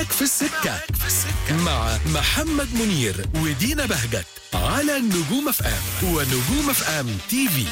معاك في السكة مع محمد منير ودينا بهجت على نجوم اف ام ونجوم اف ام تي في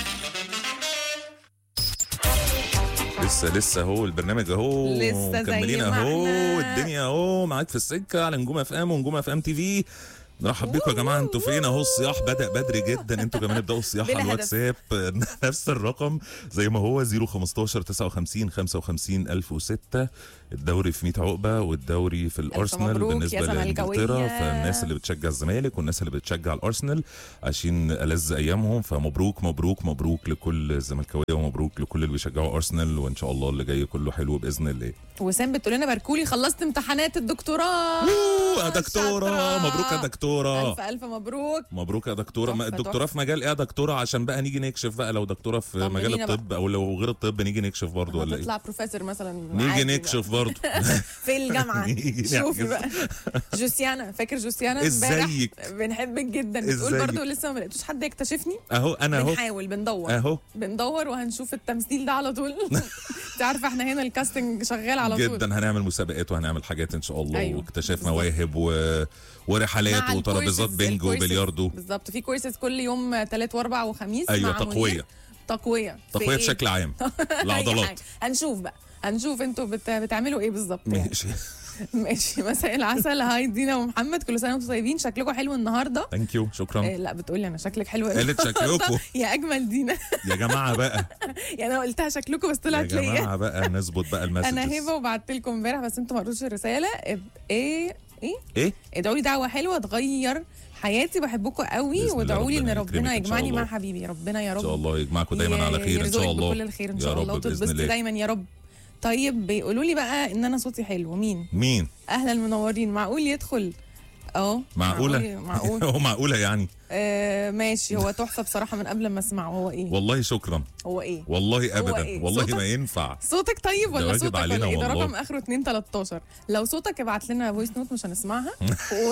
لسه لسه اهو البرنامج اهو لسه زي مكملين ما اهو احنا. الدنيا اهو معاك في السكه على نجوم اف ام ونجوم اف ام تي في نرحب بيكم يا جماعه انتوا فين اهو الصياح بدا بدري جدا انتوا كمان ابداوا الصياح بلا على هدف. الواتساب نفس الرقم زي ما هو 015 59 55 1006 الدوري في 100 عقبه والدوري في الارسنال مبروك بالنسبه يا لانجلترا زملكاوية. فالناس اللي بتشجع الزمالك والناس اللي بتشجع الارسنال عايشين ألذ ايامهم فمبروك مبروك مبروك لكل الزملكاويه ومبروك لكل اللي بيشجعوا ارسنال وان شاء الله اللي جاي كله حلو باذن الله وسام بتقول لنا باركولي خلصت امتحانات الدكتوراه أوه، يا دكتوره شاطرة. مبروك يا دكتوره الف الف مبروك مبروك يا دكتوره ما تحفة، الدكتوره في مجال ايه يا دكتوره عشان بقى نيجي نكشف بقى لو دكتوره في مجال طمنينا الطب او لو غير الطب نيجي نكشف برضه ولا ايه هتطلع بروفيسور مثلا نيجي عادي نكشف برضه بقى. في الجامعه نيجي شوفي نحجز. بقى جوسيانا فاكر جوسيانا امبارح ازيك؟ بنحبك جدا بتقول ازيك؟ برضو لسه ما لقيتوش حد يكتشفني اهو انا اهو بنحاول بندور اهو بندور وهنشوف التمثيل ده على طول انت عارفه احنا هنا الكاستنج شغال على طول جدا هنعمل مسابقات وهنعمل حاجات ان شاء الله أيوة، واكتشاف بالظبط. مواهب و... ورحلات مع وترابيزات الكورسز- بينج الكورسز- وبلياردو بالظبط في كورسز كل يوم ثلاث واربع وخميس ايوه مع منير. تقويه تقويه في تقويه إيه؟ بشكل عام أي العضلات حاجة. هنشوف بقى هنشوف انتوا بت... بتعملوا ايه بالظبط يعني. ماشي ماشي مساء العسل هاي دينا ومحمد كل سنه وانتم طيبين شكلكم حلو النهارده ثانك يو شكرا إيه لا بتقولي انا شكلك حلو قوي قالت شكلكم يا اجمل دينا يا جماعه بقى يعني انا قلتها شكلكم بس يا طلعت ليا جماعه بقى نظبط بقى المسجز انا هبه وبعت لكم امبارح بس انتوا ما قريتوش الرساله اب- ايه ايه ايه ادعوا لي دعوه حلوه تغير حياتي بحبكم قوي بإذن الله وادعوا لي ان ربنا ربنا يكرمك إن شاء يجمعني الله. مع حبيبي ربنا يا ان رب شاء الله يجمعكم دايما ي- على خير ان شاء يرزقك الله بكل الخير ان يا شاء رب الله بإذن وتتبسطي الله. دايما يا رب طيب بيقولوا لي بقى ان انا صوتي حلو مين مين اهلا منورين معقول يدخل اه معقوله معقول هو معقوله يعني آه ماشي هو تحفه بصراحه من قبل ما اسمعه هو ايه والله شكرا هو ايه والله ابدا إيه؟ والله صوتك؟ ما ينفع صوتك طيب ده ولا واجب صوتك ولا علينا ايه ده والله. رقم اخره 2 13 لو صوتك ابعت لنا فويس نوت مش هنسمعها و...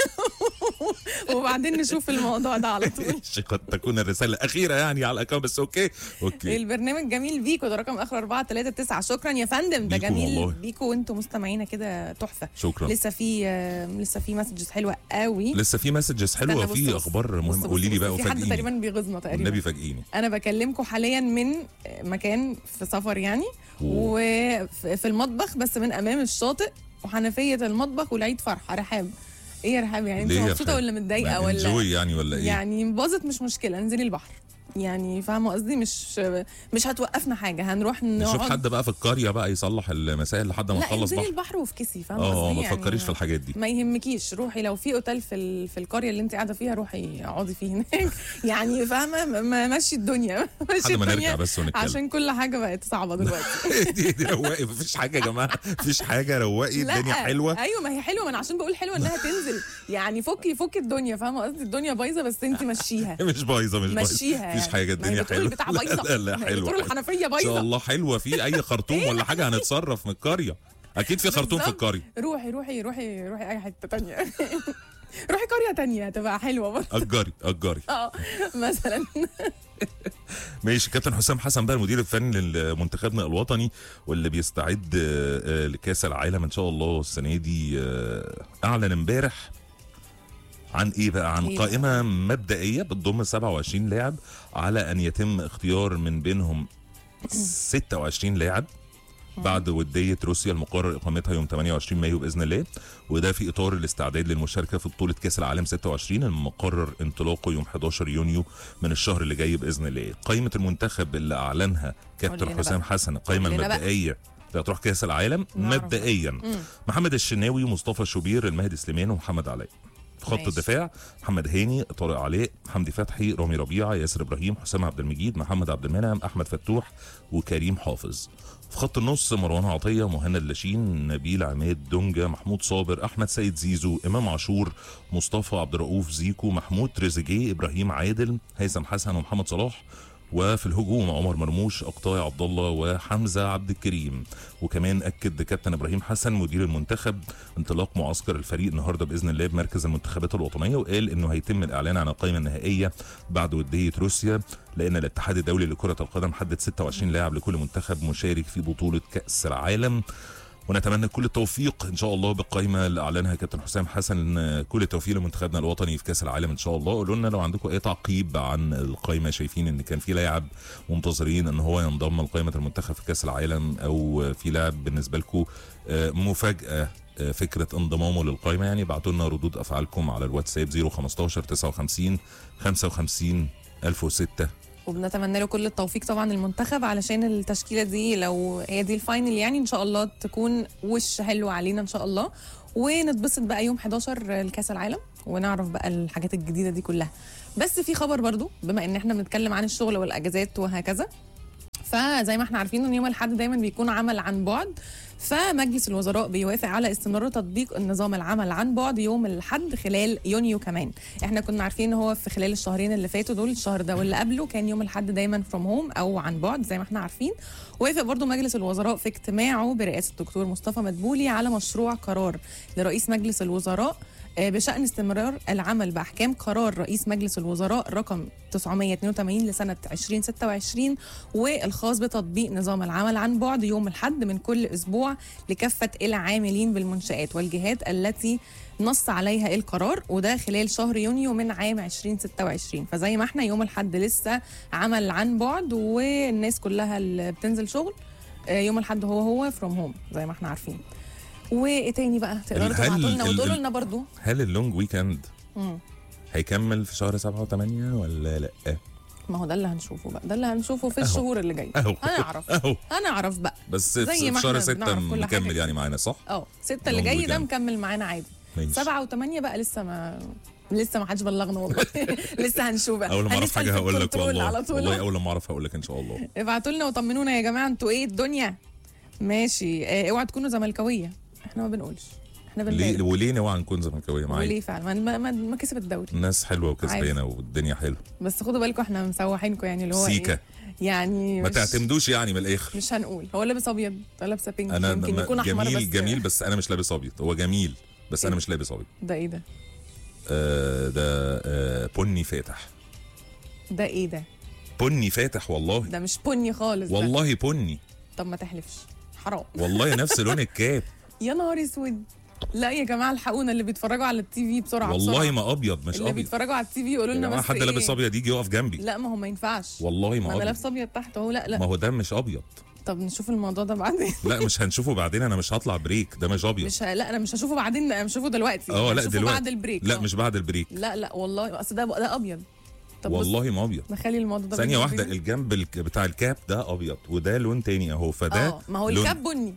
وبعدين نشوف الموضوع ده على طول قد تكون الرساله الاخيره يعني على الاكونت بس اوكي اوكي البرنامج جميل بيكو ده رقم اخره 4 3 9 شكرا يا فندم ده بيكو جميل والله. بيكو وانتم مستمعينا كده تحفه شكرا لسه في آه، لسه في مسجز حلوه قوي لسه في مسجز حلوه استنى بص في بص. اخبار بص مهمه بص قولي لي بص. بقى في حد وفاجئيني تقريبا بيغيظنا تقريبا والنبي فاجئيني انا بكلمكم حاليا من مكان في سفر يعني وفي المطبخ بس من امام الشاطئ وحنفيه المطبخ والعيد فرحه رحاب ايه يا رحاب يعني انت ليه يا مبسوطه رحاب؟ ولا متضايقه ما ولا enjoy يعني ولا ايه يعني باظت مش مشكله انزلي البحر يعني فاهمه قصدي مش مش هتوقفنا حاجه هنروح نشوف نقعد حد بقى في القريه بقى يصلح المسائل لحد ما لا نخلص انزلي بحر البحر وافكسي فاهمه اه قصدي ما يعني تفكريش في الحاجات دي ما يهمكيش روحي لو في اوتيل في ال- في القريه اللي انت قاعده فيها روحي اقعدي فيه هناك يعني فاهمه م- مشي الدنيا مشي لحد ما نرجع الدنيا بس ونتكلم عشان كل حاجه بقت صعبه دلوقتي دي دي روقي مفيش حاجه يا جماعه مفيش حاجه روقي لا، الدنيا حلوه ايوه ما هي حلوه ما انا عشان بقول حلوه انها تنزل يعني فكي فكي الدنيا فاهمه قصدي الدنيا بايظه بس انت مشيها مش بايظه مش بايظه مشيها مفيش حاجه ما هي الدنيا بتقول حلوه البتاع بايظه لا لا ما هي حلوه بتقول الحنفيه ان شاء بايظه الله حلوه في اي خرطوم ولا حاجه هنتصرف من القريه اكيد في خرطوم في بالظبط. القريه روحي روحي روحي روحي اي حته تانية روحي قريه تانية هتبقى حلوه برضه اجري اجري اه مثلا ماشي كابتن حسام حسن بقى المدير الفني لمنتخبنا الوطني واللي بيستعد آه، آه، لكاس العالم ان شاء الله السنه دي آه، اعلن امبارح عن ايه بقى عن إيه بقى؟ قائمه مبدئيه بتضم 27 لاعب على ان يتم اختيار من بينهم 26 لاعب بعد ودية روسيا المقرر إقامتها يوم 28 مايو بإذن الله وده في إطار الاستعداد للمشاركة في بطولة كأس العالم 26 المقرر انطلاقه يوم 11 يونيو من الشهر اللي جاي بإذن الله قائمة المنتخب اللي أعلنها قول كابتن لنا حسام بقى. حسن القائمة قول لنا بقى. المبدئية اللي هتروح كأس العالم نعرف. مبدئيا مم. محمد الشناوي مصطفى شوبير المهدي سليمان ومحمد علاء في خط ماشي. الدفاع محمد هاني طارق علاء حمدي فتحي رامي ربيعه ياسر ابراهيم حسام عبد المجيد محمد عبد المنعم احمد فتوح وكريم حافظ في خط النص مروان عطيه مهند لاشين نبيل عماد دونجا محمود صابر احمد سيد زيزو امام عاشور مصطفى عبد الرؤوف زيكو محمود تريزيجيه ابراهيم عادل هيثم حسن ومحمد صلاح وفي الهجوم عمر مرموش اقطاع عبد الله وحمزه عبد الكريم وكمان اكد كابتن ابراهيم حسن مدير المنتخب انطلاق معسكر الفريق النهارده باذن الله بمركز المنتخبات الوطنيه وقال انه هيتم الاعلان عن القائمه النهائيه بعد وديه روسيا لان الاتحاد الدولي لكره القدم حدد 26 لاعب لكل منتخب مشارك في بطوله كاس العالم ونتمنى كل التوفيق ان شاء الله بالقائمه اللي اعلنها كابتن حسام حسن آه، كل التوفيق لمنتخبنا الوطني في كاس العالم ان شاء الله قولوا لنا لو عندكم اي تعقيب عن القائمه شايفين ان كان في لاعب ومنتظرين ان هو ينضم لقائمه المنتخب في كاس العالم او آه، في لاعب بالنسبه لكم آه، مفاجاه آه، فكره انضمامه للقائمه يعني ابعتوا لنا ردود افعالكم على الواتساب 015 59 55 1006 وبنتمنى له كل التوفيق طبعا المنتخب علشان التشكيله دي لو هي دي الفاينل يعني ان شاء الله تكون وش حلو علينا ان شاء الله ونتبسط بقى يوم 11 لكاس العالم ونعرف بقى الحاجات الجديده دي كلها بس في خبر برضو بما ان احنا بنتكلم عن الشغل والاجازات وهكذا فزي ما احنا عارفين ان يوم الاحد دايما بيكون عمل عن بعد فمجلس الوزراء بيوافق على استمرار تطبيق النظام العمل عن بعد يوم الاحد خلال يونيو كمان احنا كنا عارفين ان هو في خلال الشهرين اللي فاتوا دول الشهر ده واللي قبله كان يوم الاحد دايما فروم هوم او عن بعد زي ما احنا عارفين وافق برضو مجلس الوزراء في اجتماعه برئاسه الدكتور مصطفى مدبولي على مشروع قرار لرئيس مجلس الوزراء آه، بشأن استمرار العمل بأحكام قرار رئيس مجلس الوزراء رقم 982 لسنة 2026 والخاص بتطبيق نظام العمل عن بعد يوم الحد من كل أسبوع لكافة العاملين بالمنشآت والجهات التي نص عليها القرار وده خلال شهر يونيو من عام 2026 فزي ما احنا يوم الحد لسه عمل عن بعد والناس كلها اللي بتنزل شغل آه، يوم الحد هو هو فروم هوم زي ما احنا عارفين وايه تاني بقى تقدروا هل تبعتوا لنا ال- وتقولوا ال- لنا برضو هل اللونج ويكند مم. هيكمل في شهر سبعة وثمانية ولا لا؟ ما هو ده اللي هنشوفه بقى ده اللي هنشوفه في أهو. الشهور اللي جايه اهو هنعرف اهو هنعرف بقى بس زي في ما في شهر احنا ستة بنعرف كل حاجة مكمل كده. يعني معانا صح؟ اه ستة اللي يوم جاي ده ويكند. مكمل معانا عادي ماشي. سبعة وثمانية بقى لسه ما لسه ما حدش بلغنا والله لسه هنشوف بقى اول ما اعرف هنسأل حاجه في هقول لك الكنترول والله على طول والله اول ما اعرف هقول لك ان شاء الله ابعتوا لنا وطمنونا يا جماعه انتوا ايه الدنيا ماشي اه اوعى تكونوا زملكاويه احنا ما بنقولش احنا ليه بنبارك وليه نوعا نكون زملكاويه معايا وليه فعلا ما, ما, ما, ما كسب الدوري الناس حلوه وكسبانه والدنيا حلوه بس خدوا بالكم احنا مسوحينكم يعني اللي هو سيكا إيه؟ يعني ما مش- تعتمدوش يعني من الاخر مش هنقول هو لابس ابيض ولا لابسه بينك انا يمكن ما- يكون احمر جميل بس جميل بس انا مش لابس ابيض هو جميل بس انا إيه؟ مش لابس ابيض ده ايه ده آه ده آه بني فاتح ده ايه ده بني فاتح والله ده مش بني خالص ده. والله بني طب ما تحلفش حرام والله نفس لون الكاب يا نهار اسود لا يا جماعه الحقونا اللي بيتفرجوا على التي في بسرعه والله بسرعة. ما ابيض مش اللي ابيض بيتفرجوا على التي في يقولوا يا لنا جماعه بس حد إيه؟ لابس ابيض يجي يقف جنبي لا ما هو ما ينفعش والله ما ما انا ابيض لابسه ابيض تحت اهو لا ما لا هو ده مش ابيض طب نشوف الموضوع ده بعدين لا مش هنشوفه بعدين انا مش هطلع بريك ده مش ابيض مش ه... لا انا مش هشوفه بعدين انا مش هشوفه دلوقتي اه لا هشوفه دلوقتي بعد البريك لا آه. مش بعد البريك لا لا والله اصل ده ده ابيض طب بص والله ما ابيض نخلي الموضوع ده ثانية بيني واحدة وبينك. الجنب الك- بتاع الكاب ده ابيض وده لون تاني اهو فده اه ما هو لون- الكاب بني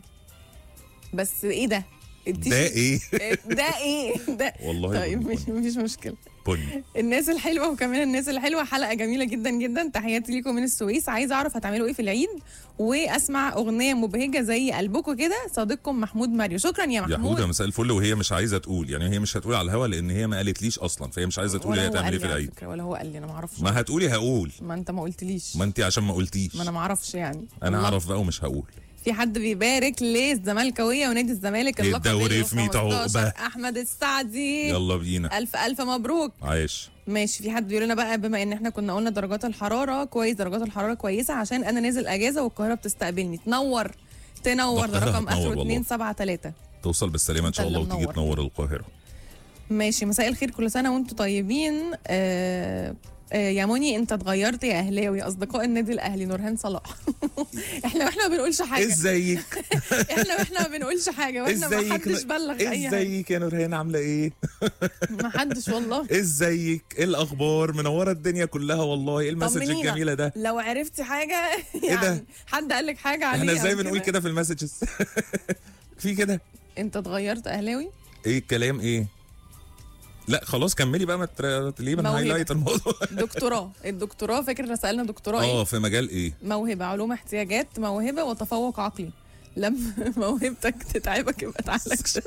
بس ايه ده ده التيشيرت- ايه ده ايه ده والله طيب بني. مش مفيش مشكله بني الناس الحلوه وكمان الناس الحلوه حلقه جميله جدا جدا تحياتي ليكم من السويس عايزه اعرف هتعملوا ايه في العيد واسمع اغنيه مبهجه زي قلبكم كده صديقكم محمود ماريو شكرا يا يا محمود حودة مساء الفل وهي مش عايزه تقول يعني هي مش هتقول على الهوا لان هي ما قالتليش اصلا فهي مش عايزه تقول ولا هي هو هتعمل قال ايه في لي على العيد فكره ولا هو قال لي انا ما اعرفش ما هتقولي هقول ما انت ما قلتليش ما انت عشان ما قلتيش ما انا ما اعرفش يعني انا والله. اعرف بقى ومش هقول في حد بيبارك للزملكاويه ونادي الزمالك اللقب الدوري في 100 15. عقبة. احمد السعدي يلا بينا الف الف مبروك عايش ماشي في حد بيقول لنا بقى بما ان احنا كنا قلنا درجات الحراره كويس درجات الحراره كويسه عشان انا نازل اجازه والقاهره بتستقبلني تنور تنور ده القاهرة رقم هتنور اخره والله. 273 توصل بالسلامه ان شاء أنت الله اللي وتيجي منور. تنور القاهره ماشي مساء الخير كل سنه وانتم طيبين آه آه يا موني انت اتغيرت يا اهلاوي اصدقاء النادي الاهلي نورهان صلاح احنا واحنا ما بنقولش حاجه ازيك احنا واحنا ما بنقولش حاجه واحنا ما ازيك حدش بلغ اي حاجه ازيك يا نورهان عامله ايه ما حدش والله ازيك ايه الاخبار منوره الدنيا كلها والله ايه المسج طمنينا. الجميله ده لو عرفتي حاجه يعني ده؟ حد قال لك حاجه عليه احنا أو ازاي بنقول كده في المسجز في كده انت اتغيرت اهلاوي ايه الكلام ايه لا خلاص كملي بقى ما تر- ليه موهبة. هايلايت الموضوع دكتوراه الدكتوراه فاكر إحنا سالنا دكتوراه ايه اه في مجال ايه موهبه علوم احتياجات موهبه وتفوق عقلي لما موهبتك تتعبك يبقى تعالج شوية.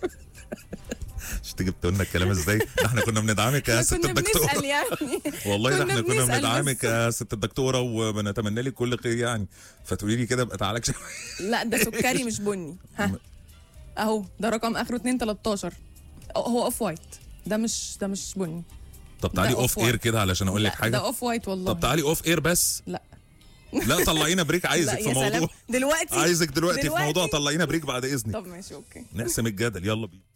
مش تيجي بتقول لنا الكلام ازاي ده احنا كنا بندعمك يا احنا ست كنا الدكتوره بنسال يعني والله ده كنا احنا كنا بنسأل بندعمك بس. يا ست الدكتوره وبنتمنى لك كل خير يعني فتقولي لي كده ابقى تعالى شويه لا ده سكري مش بني ها اهو ده رقم اخره 2 13 هو اوف وايت ده مش ده مش بني طب تعالي ده اوف off اير white. كده علشان اقول لك لا، حاجه ده اوف وايت والله طب تعالي اوف اير بس لا لا طلعينا بريك عايزك لا في يا سلام موضوع دلوقتي عايزك دلوقتي, في دلوقتي؟ موضوع طلعينا بريك بعد اذنك طب ماشي اوكي نحسم الجدل يلا بينا